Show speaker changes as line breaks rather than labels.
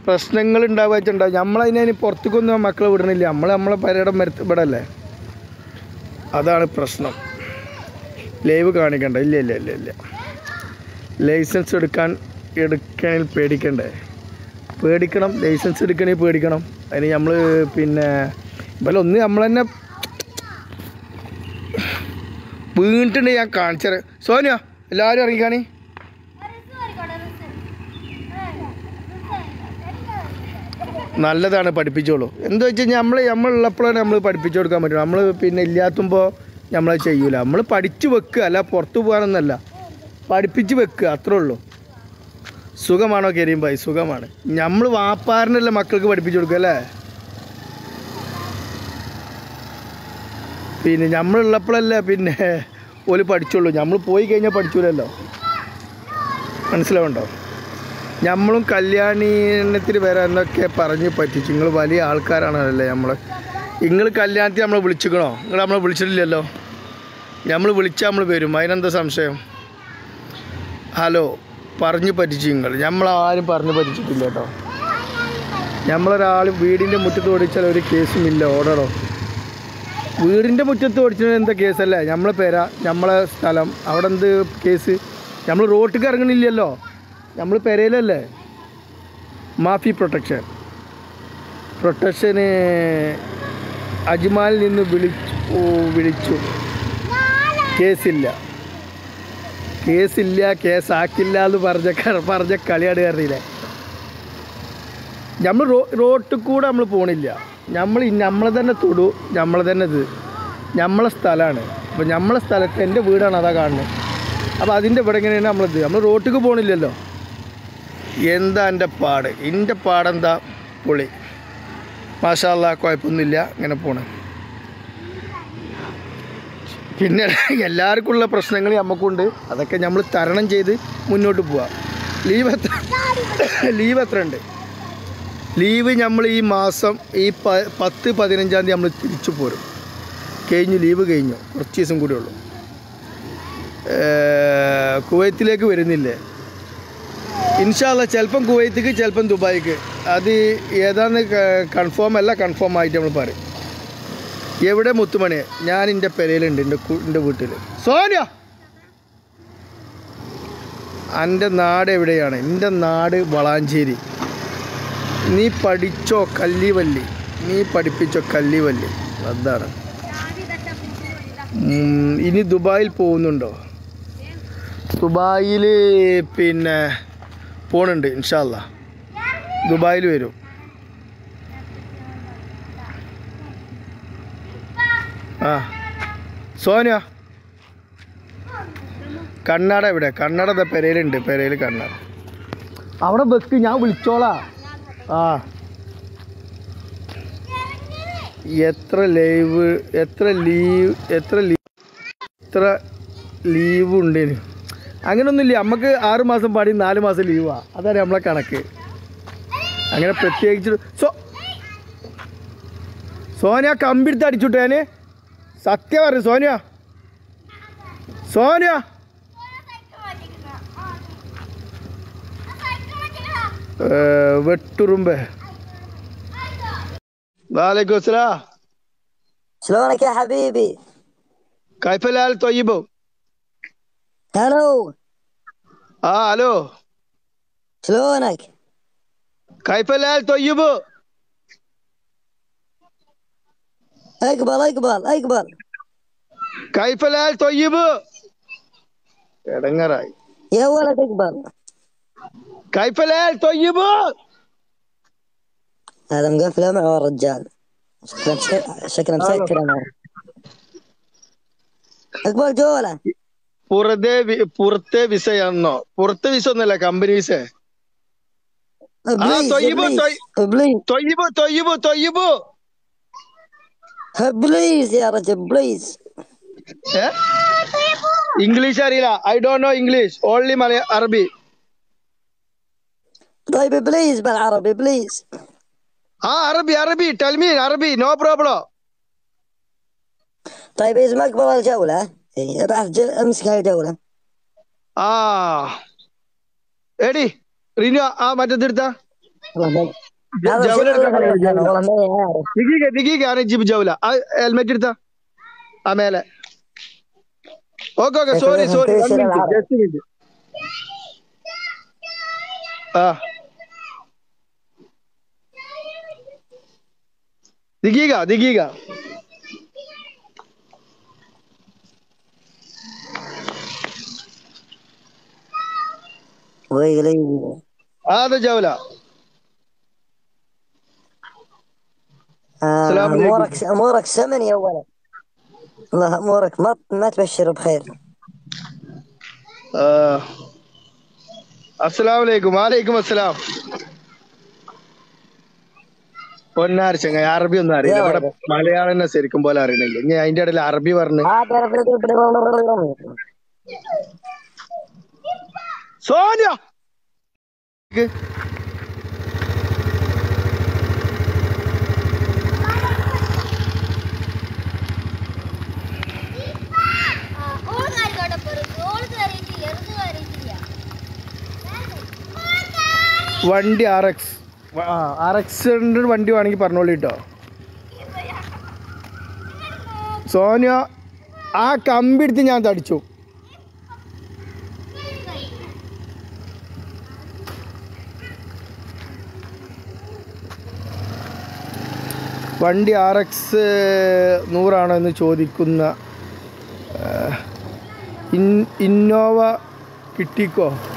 പ്രശ്നങ്ങൾ ഉണ്ടാവുക വെച്ചിട്ടുണ്ടാവും നമ്മളതിനെ പുറത്തേക്കൊന്നും മക്കളെ വിടണില്ല നമ്മൾ നമ്മളെ പരയിടം വരത്ത് ഇവിടെ അല്ലേ അതാണ് പ്രശ്നം ലൈവ് കാണിക്കണ്ട ഇല്ല ഇല്ല ഇല്ല ഇല്ല ലൈസൻസ് എടുക്കാൻ എടുക്കണേൽ പേടിക്കണ്ടേ പേടിക്കണം ലൈസൻസ് എടുക്കണമെങ്കിൽ പേടിക്കണം അതിന് നമ്മൾ പിന്നെ ഇവല്ല ഒന്ന് നമ്മൾ തന്നെ വീണിട്ടുണ്ട് ഞാൻ കാണിച്ചത് സോനിയ എല്ലാവരും ഇറങ്ങിക്കാണി നല്ലതാണ് പഠിപ്പിച്ചോളൂ എന്താ വെച്ച് കഴിഞ്ഞാൽ നമ്മൾ നമ്മളുള്ളപ്പോഴാണ് നമ്മൾ പഠിപ്പിച്ചു കൊടുക്കാൻ പറ്റും നമ്മൾ പിന്നെ ഇല്ലാത്തുമ്പോൾ നമ്മളത് ചെയ്യൂല നമ്മൾ പഠിച്ചു വെക്കുക അല്ല പുറത്തു പോകാനൊന്നല്ല പഠിപ്പിച്ച് വെക്കുക അത്രേ ഉള്ളൂ സുഖമാണോ കരീം ഭായി സുഖമാണ് നമ്മൾ വാപ്പാറിനല്ലേ മക്കൾക്ക് പഠിപ്പിച്ചു കൊടുക്കുക അല്ലേ പിന്നെ നമ്മളുള്ളപ്പോഴല്ലേ പിന്നെ ഓല് പഠിച്ചുള്ളൂ നമ്മൾ പോയി കഴിഞ്ഞാൽ പഠിച്ചൂലല്ലോ മനസ്സിലാവുണ്ടോ നമ്മളും കല്യാണത്തിന് വരാന്നൊക്കെ പറഞ്ഞ് പറ്റിച്ചു നിങ്ങൾ വലിയ ആൾക്കാരാണല്ലേ നമ്മൾ നിങ്ങൾ കല്യാണത്തിന് നമ്മളെ വിളിച്ചിക്കണോ നിങ്ങൾ നമ്മളെ വിളിച്ചിട്ടില്ലല്ലോ നമ്മൾ വിളിച്ചാൽ നമ്മൾ വരും അതിനെന്താ സംശയം ഹലോ പറഞ്ഞു പറ്റിച്ചു നിങ്ങൾ നമ്മളാരും പറഞ്ഞു പറ്റിച്ചിട്ടില്ല കേട്ടോ നമ്മളൊരാൾ വീടിൻ്റെ മുറ്റത്ത് ഓടിച്ചാൽ ഒരു കേസും ഇല്ല ഓടണോ വീടിൻ്റെ മുറ്റത്ത് ഓടിച്ചത് എന്താ കേസല്ലേ നമ്മളെ പേരാ നമ്മളെ സ്ഥലം അവിടെ എന്ത് കേസ് നമ്മൾ റോട്ടിക്ക് ഇറങ്ങണില്ലല്ലോ നമ്മൾ പെരയിലല്ലേ മാഫി പ്രൊട്ടക്ഷൻ പ്രൊട്ടക്ഷന് അജ്മാലിൽ നിന്ന് വിളിച്ചു ഓ, വിളിച്ചു കേസില്ല കേസില്ല കേസാക്കില്ല എന്ന് പറഞ്ഞ ക- പറഞ്ഞ കളിയാണ് കയറിയില്ലേ നമ്മൾ റോ റോട്ടിൽ കൂടെ നമ്മൾ പോണില്ല നമ്മൾ നമ്മളെ തന്നെ തൊടു നമ്മളെ തന്നെ ഇത് നമ്മളെ സ്ഥലമാണ് അപ്പോൾ നമ്മളെ സ്ഥലത്ത് എൻ്റെ വീടാണ് അതാ കാണുന്നത് അപ്പോൾ അതിൻ്റെ ഇവിടെ എങ്ങനെയാണ് നമ്മളിത് നമ്മൾ റോട്ടിക്ക് പോണില്ലല്ലോ എന്താ എൻ്റെ പാട് എൻ്റെ പാടെന്താ പൊളി മാഷാല്ല കുഴപ്പമൊന്നുമില്ല ഇങ്ങനെ പോണ് പിന്നെ എല്ലാവർക്കും ഉള്ള പ്രശ്നങ്ങൾ നമുക്കുണ്ട് അതൊക്കെ നമ്മൾ തരണം ചെയ്ത് മുന്നോട്ട് പോവാം ലീവ് എത്ര ലീവ് എത്ര ഉണ്ട് ലീവ് നമ്മൾ ഈ മാസം ഈ പ പത്ത് പതിനഞ്ചാം തീയതി നമ്മൾ തിരിച്ചു പോരും കഴിഞ്ഞു ലീവ് കഴിഞ്ഞു കുറച്ച് ദിവസം കൂടി ഉള്ളൂ ഏർ, കുവൈത്തിലേക്ക് വരുന്നില്ലേ ഇൻഷാല്ല ചിലപ്പം കുവൈത്തിക്ക് ചിലപ്പം ദുബായിക്ക് അത് ഏതാന്ന് കൺഫേം അല്ല കൺഫേം ആയിട്ട് നമ്മൾ പറയും എവിടെ മുത്തുമണി ഞാൻ എൻ്റെ പെരയിലുണ്ട് എൻ്റെ കു- എൻ്റെ വീട്ടിൽ സോനിയ എൻ്റെ നാട് എവിടെയാണ് എൻ്റെ നാട് വളാഞ്ചേരി നീ പഠിച്ചോ കല്ലിവല്ലി നീ പഠിപ്പിച്ചോ കല്ലിവല്ലി അതാണ് ഉം, ഇനി ദുബായിൽ പോകുന്നുണ്ടോ ദുബായിൽ പിന്നെ പോണുണ്ട് ഇൻഷാല്ല ദുബായിൽ വരും ആ സോനിയ കണ്ണട എവിടെ കണ്ണട ദാ പെരയിലുണ്ട് പെരയിൽ കണ്ണട അവിടെ വെക്ക് ഞാൻ വിളിച്ചോളാ ആ എത്ര ലൈവ് എത്ര ലീവ് എത്ര ലീവ് എത്ര ലീവ് ഉണ്ടേനു അങ്ങനൊന്നുമില്ല നമുക്ക് ആറ് മാസം പാടി നാല് മാസം ലീവാ അതാണ് നമ്മളെ കണക്ക് അങ്ങനെ പ്രത്യേകിച്ച് സോ സോനിയ കമ്പിടുത്ത് അടിച്ചുട്ടേന് സത്യം പറഞ്ഞു സോനിയ സോനിയ ഏ, വെട്ടുറുമ്പേ വാലേക്കും അസ്സലാം
شلونك يا حبيبي؟
كيف الحال طيب
هلو
اه الو
شلونك؟
كيف الحال طيب
اقبل اقبل اقبل
كيف الحال طيب എടങ്ങറായി
يا ولد اقبل
كيف الحال طيب
هذا مقفله معه الرجال شكله مس- شكله مسكر انا اقبل جوله
പുറത്തെ വി- പുറത്തെ വിസയാണോ പുറത്തെ വിസ ഒന്നല്ല കമ്പനി വിസ
ابليس
طيب،
ابليس
طيب.
ابليس
തൊയ്യബ് തൊയ്യബ് തൊയ്യബ്
ابليس يا رجل ابليس
ഇംഗ്ലീഷ് അറിയില്ല I don't know English only മലയ അറബി
طيب ابليس بالعربي ابليس
ആ അറബി അറബി ടെൽമി അറബി നോ പ്രോബ്ലം
طيب اذا ما اقبل الجوله إيه، ابعث ج... امسك هاي الجوله
ആ എടി റിനു ആ മറ്റെടുത്ത
هذا
ജൗല
شنو
എടുക്കാൻ
اللي
കഴിയോ? ജൗല.
والله ما يعرف
ദിഗീക ദിഗീക ആണ് ജിബ് ജൗല ആ ഹെൽമെറ്റ് എടുത്താ ആ മേലെ okay okay sorry sorry just minute ആ ദിഗീക ദിഗീക
ويلي
هذا جولة
آه،
السلام عليكم.
امورك امورك سمن يا ولد الله امورك ما ما تبشر بخير
آه. അസ്സലാമു അലൈക്കും വാലൈക്കും അസ്സലാം പൊന്നാരി ചങ്ങ അറബി ഒന്നും അറിയില്ല ഇവിടെ മലയാളം തന്നെ ശരിക്കും പോലെ അറിയണില്ല ഇനി അതിന്റെ ഇടയിൽ അറബി പറഞ്ഞ് സോനിയ
ഓള് കാര്യത്തോടെ പെറുക്കി ഓള് കയറിയിട്ടില്ല എറുത് കയറിയിട്ടില്ല
വണ്ടി ആർ എക്സ് ആർ എക്സിന്റെ വണ്ടി വേണമെങ്കിൽ പറഞ്ഞോളൂ കേട്ടോ സോനിയ ആ കമ്പി എടുത്ത് ഞാൻ തടിച്ചു വണ്ടി ആർ എക്സ് നൂറാണോ എന്ന് ചോദിക്കുന്ന ആ, ഇൻ ഇന്നോവ കിട്ടിക്കോ